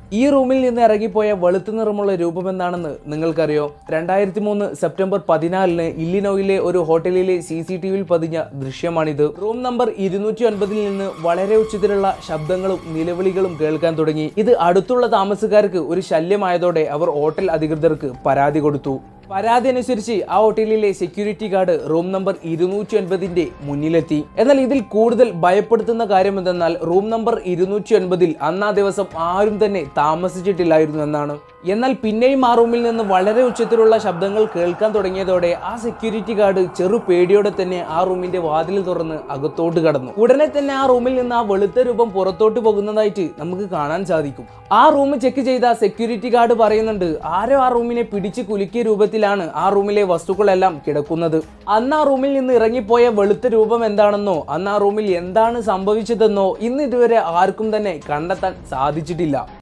ഈ റൂമിൽ നിന്ന് ഇറങ്ങിപ്പോയ വെളുത്ത നിറമുള്ള രൂപം എന്താണെന്ന് നിങ്ങൾക്കറിയോ രണ്ടായിരത്തി മൂന്ന് സെപ്റ്റംബർ പതിനാലിന് ഇല്ലിനോയിലെ ഒരു ഹോട്ടലിലെ സി സി ടി വിയിൽ പതിഞ്ഞ ദൃശ്യമാണിത് റൂം നമ്പർ ഇരുന്നൂറ്റി ഒൻപതിൽ നിന്ന് വളരെ ഉച്ചത്തിലുള്ള ശബ്ദങ്ങളും നിലവിളികളും കേൾക്കാൻ തുടങ്ങി ഇത് അടുത്തുള്ള താമസക്കാർക്ക് ഒരു ശല്യമായതോടെ അവർ ഹോട്ടൽ അധികൃതർക്ക് പരാതി കൊടുത്തു പരാതി അനുസരിച്ച് ആ ഹോട്ടലിലെ സെക്യൂരിറ്റി ഗാർഡ് റൂം നമ്പർ ഇരുന്നൂറ്റി ഒൻപതിന്റെ മുന്നിലെത്തി എന്നാൽ ഇതിൽ കൂടുതൽ ഭയപ്പെടുത്തുന്ന കാര്യം എന്തെന്നാൽ റൂം നമ്പർ ഇരുന്നൂറ്റി ഒൻപതിൽ അന്ന് ആ ദിവസം ആരും തന്നെ താമസിച്ചിട്ടില്ലായിരുന്നു എന്നാണ് എന്നാൽ പിന്നെയും ആ റൂമിൽ നിന്ന് വളരെ ഉച്ചത്തിലുള്ള ശബ്ദങ്ങൾ കേൾക്കാൻ തുടങ്ങിയതോടെ ആ സെക്യൂരിറ്റി ഗാർഡ് ചെറു പേടിയോടെ തന്നെ ആ റൂമിന്റെ വാതിൽ തുറന്ന് അകത്തോട്ട് കടന്നു ഉടനെ തന്നെ ആ റൂമിൽ നിന്ന് ആ വെളുത്ത രൂപം പുറത്തോട്ട് പോകുന്നതായിട്ട് നമുക്ക് കാണാൻ സാധിക്കും ആ റൂം ചെക്ക് ചെയ്ത സെക്യൂരിറ്റി ഗാർഡ് പറയുന്നുണ്ട് ആരോ ആ റൂമിനെ പിടിച്ച് കുലുക്കിയ രൂപത്തിലാണ് ആ റൂമിലെ വസ്തുക്കളെല്ലാം കിടക്കുന്നത് അന്ന് ആ റൂമിൽ നിന്ന് ഇറങ്ങിപ്പോയ വെളുത്ത രൂപം എന്താണെന്നോ അന്ന് ആ റൂമിൽ എന്താണ് സംഭവിച്ചതെന്നോ ഇന്ന് ഇതുവരെ ആർക്കും തന്നെ കണ്ടെത്താൻ സാധിച്ചിട്ടില്ല